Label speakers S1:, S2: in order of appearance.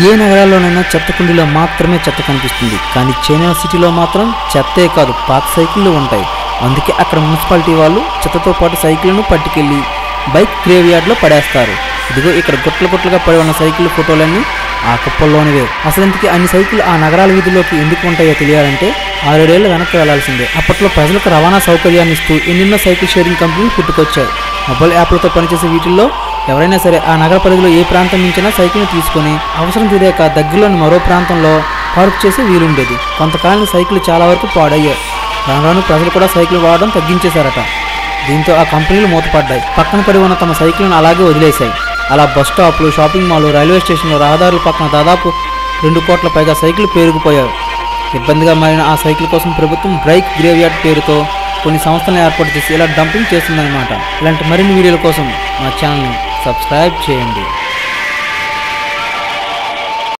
S1: ఏ నగరాల్లోనైనా చెత్త కుండీలో మాత్రమే చెత్త కనిపిస్తుంది కానీ చైనా సిటీలో మాత్రం చెత్తే కాదు పాత సైకిళ్ళు ఉంటాయి అందుకే అక్కడ మున్సిపాలిటీ వాళ్ళు చెత్తతో పాటు సైకిళ్లను పట్టుకెళ్ళి బైక్ గ్రేవ్ యార్డ్లో పడేస్తారు ఇదిగో ఇక్కడ గుట్ల గుట్లుగా పడి ఉన్న సైకిల్ ఫోటోలన్నీ ఆ కుప్పల్లోనివే అసలు ఇంతకీ అన్ని సైకిల్ ఆ నగరాల వీధిలోకి ఎందుకు ఉంటాయో తెలియాలంటే ఆరేడేళ్లు వెనక్కి వెళ్లాల్సిందే అప్పట్లో ప్రజలకు రవాణా సౌకర్యాన్ని ఇస్తూ ఎన్నెన్నో సైకిల్ షేరింగ్ కంపెనీలు పుట్టుకొచ్చాయి మొబైల్ యాప్లతో పనిచేసే వీటిల్లో ఎవరైనా సరే ఆ నగర పరిధిలో ఏ ప్రాంతం నుంచైనా సైకిల్ని తీసుకొని అవసరం తీరాక దగ్గరలోని మరో ప్రాంతంలో పార్క్ చేసే వీలుండేది కొంతకాలం సైకిల్ చాలా వరకు పాడయ్యాయి రాను రాను ప్రజలు కూడా సైకిల్ వాడడం తగ్గించేశారట దీంతో ఆ కంపెనీలు మూతపడ్డాయి పక్కన పడి ఉన్న తమ సైకిల్ను అలాగే వదిలేశాయి అలా బస్ స్టాప్లు షాపింగ్ మాల్ రైల్వే స్టేషన్లు రహదారుల పక్కన దాదాపు రెండు కోట్ల పైగా సైకిల్ పేరుకుపోయాయి ఇబ్బందిగా మారిన ఆ సైకిల్ కోసం ప్రభుత్వం బ్రైక్ గ్రేవ్యార్డ్ పేరుతో కొన్ని సంస్థలను ఏర్పాటు చేసి ఇలా డంపింగ్ చేస్తుందన్నమాట ఇలాంటి మరిన్ని వీడియోల కోసం మా ఛానల్ని సబ్స్క్రైబ్ చేయండి